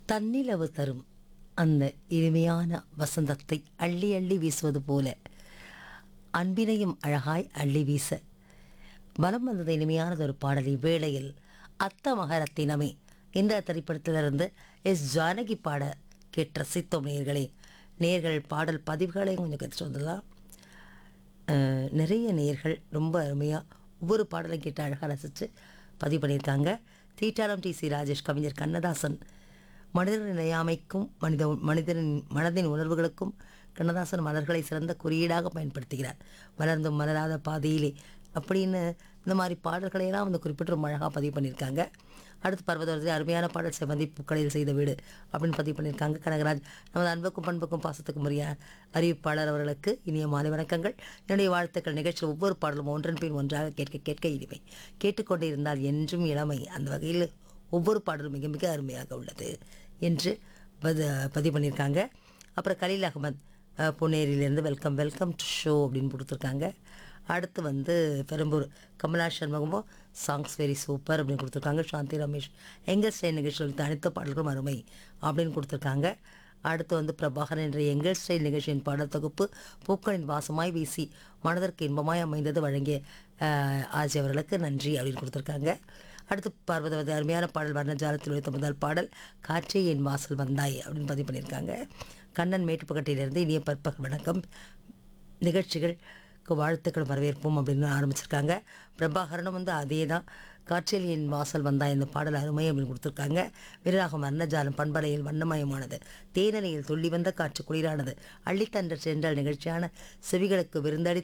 தன்னிலவு தரும் அந்த இனிமையான வசந்தத்தை அள்ளி அள்ளி வீசுவது போல அன்பினையும் அழகாய் அள்ளி வீச பலம் வந்தது இனிமையானது ஒரு பாடல் இவ்வேளையில் அத்த மகரத்தினமே இந்த திரைப்படத்திலிருந்து எஸ் ஜானகி பாட கேட்டு ரசித்தோம் நேர்களே நேர்கள் பாடல் பதிவுகளையும் கொஞ்சம் கற்றுட்டு வந்துடலாம் அஹ், நிறைய நேர்கள் ரொம்ப அருமையாக ஒவ்வொரு பாடலையும் கேட்டு அழகாக ரசித்து பதிவு பண்ணியிருக்காங்க தீட்டாரம் டி சி ராஜேஷ் கவிஞர் கண்ணதாசன் மனிதனின் நிலையாமைக்கும் மனித மனிதனின் மனதின் உணர்வுகளுக்கும் கண்ணதாசன் மலர்களை சிறந்த குறியீடாக பயன்படுத்துகிறார் மலர்ந்தும் மலராத பாதையிலே அப்படின்னு இந்த மாதிரி பாடல்களையெல்லாம் வந்து குறிப்பிட்டு ரொம்ப அழகாக பதிவு பண்ணியிருக்காங்க அடுத்து பர்வதவரத்தில் அருமையான பாடல் செவந்தி பூக்களில் செய்த வீடு அப்படின்னு பதிவு பண்ணியிருக்காங்க கனகராஜ் நமது அன்புக்கும் பண்புக்கும் பாசத்துக்கும் உரிய அறிவிப்பாளர் அவர்களுக்கு இனிய மாலை வணக்கங்கள் என்னுடைய வாழ்த்துக்கள் நிகழ்ச்சியில் ஒவ்வொரு பாடலும் ஒன்றன் பின் ஒன்றாக கேட்க கேட்க இனிமை கேட்டுக்கொண்டே இருந்தால் என்றும் இளமை அந்த வகையில் ஒவ்வொரு பாடலும் மிக மிக அருமையாக உள்ளது என்று பத பதிவு பண்ணியிருக்காங்க அப்புறம் கலீல் அகமத் அஹ், பொன்னேரியிலேருந்து வெல்கம் வெல்கம் டு ஷோ அப்படின்னு கொடுத்துருக்காங்க அடுத்து வந்து பெரம்பூர் கமலா சண்முகமோ சாங்ஸ் வெரி சூப்பர் அப்படின்னு கொடுத்துருக்காங்க சாந்தி ரமேஷ் எங்கள் ஸ்டைல் நிகழ்ச்சியில் வைத்த அனைத்து பாடல்களும் அருமை அப்படின்னு கொடுத்துருக்காங்க அடுத்து வந்து பிரபாகரன் என்ற எங்கள் ஸ்டைல் நிகழ்ச்சியின் பாடல் தொகுப்பு பூக்களின் வாசமாய் வீசி மனதிற்கு இன்பமாய் அமைந்தது வழங்கிய அஹ், ஆஜி அவர்களுக்கு நன்றி அப்படின்னு கொடுத்துருக்காங்க அடுத்து பார்வதவதி அருமையான பாடல் வர்ணஜாலத்தில் உழைத்த முதல் பாடல் காற்றே என் வாசல் வந்தாய் அப்படின்னு பதிவு பண்ணியிருக்காங்க கண்ணன் மேட்டுப்பக்கட்டியிலிருந்து இனிய பற்பகல் வணக்கம் நிகழ்ச்சிகளுக்கு வாழ்த்துக்கள் வரவேற்போம் அப்படின்னு ஆரம்பிச்சிருக்காங்க பிரபாகரனும் வந்து அதே தான் காற்றில் என் வாசல் வந்தா இந்த பாடல் அருமை அப்படின்னு கொடுத்துருக்காங்க வீரராகம் வர்ணஜாலம் பண்பலையில் வண்ணமயமானது தேனலையில் துள்ளி வந்த காற்று குளிரானது அள்ளித்தன்ற சென்றால் நிகழ்ச்சியான செவிகளுக்கு விருந்தளித்த